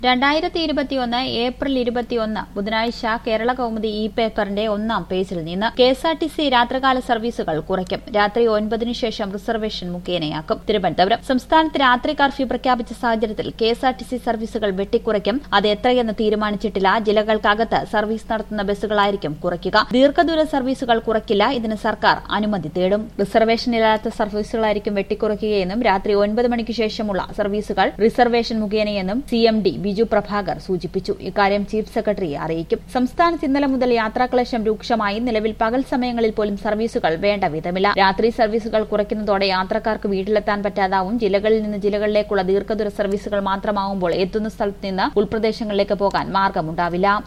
രണ്ടായിരത്തി ഇരുപത്തിയൊന്ന് ഏപ്രിൽ ഇരുപത്തിയൊന്ന് ബുധനാഴ്ച കേരള കൗമുദി ഇ പേപ്പറിന്റെ ഒന്നാം പേജിൽ നിന്ന് K S R T C രാത്രികാല സർവീസുകൾ കുറയ്ക്കും രാത്രി ഒൻപതിനു ശേഷം റിസർവേഷൻ മുഖേനയാക്കും തിരുവനന്തപുരം സംസ്ഥാനത്ത് രാത്രി കർഫ്യൂ പ്രഖ്യാപിച്ച സാഹചര്യത്തിൽ K S R T C സർവീസുകൾ വെട്ടിക്കുറയ്ക്കും അത് എത്രയെന്ന് തീരുമാനിച്ചിട്ടില്ല ജില്ലകൾക്കകത്ത് സർവീസ് നടത്തുന്ന ബസ്സുകളായിരിക്കും കുറയ്ക്കുക ദീർഘദൂര സർവീസുകൾ കുറയ്ക്കില്ല ഇതിന് സർക്കാർ അനുമതി തേടും റിസർവേഷനില്ലാത്ത സർവീസുകളായിരിക്കും വെട്ടിക്കുറയ്ക്കുകയെന്നും രാത്രി ഒൻപത് മണിക്ക് ശേഷമുള്ള സർവീസുകൾ റിസർവേഷൻ മുഖേനയെന്നും C M D Biju Prabhakar സൂചിപ്പിച്ചു ഇക്കാര്യം ചീഫ് സെക്രട്ടറിയെ അറിയിക്കും സംസ്ഥാനത്ത് ഇന്നലെ മുതൽ യാത്രാക്ലേശം രൂക്ഷമായി നിലവിൽ പകൽ സമയങ്ങളിൽ പോലും സർവീസുകൾ വേണ്ട വിധമില്ല രാത്രി സർവീസുകൾ കുറയ്ക്കുന്നതോടെ യാത്രക്കാർക്ക് വീട്ടിലെത്താൻ പറ്റാതാവും ജില്ലകളിൽ നിന്ന് ജില്ലകളിലേക്കുള്ള ദീർഘദൂര സർവീസുകൾ മാത്രമാവുമ്പോൾ എത്തുന്ന സ്ഥലത്ത് നിന്ന് ഉൾപ്രദേശങ്ങളിലേക്ക് പോകാൻ മാർഗമുണ്ടാവില്ല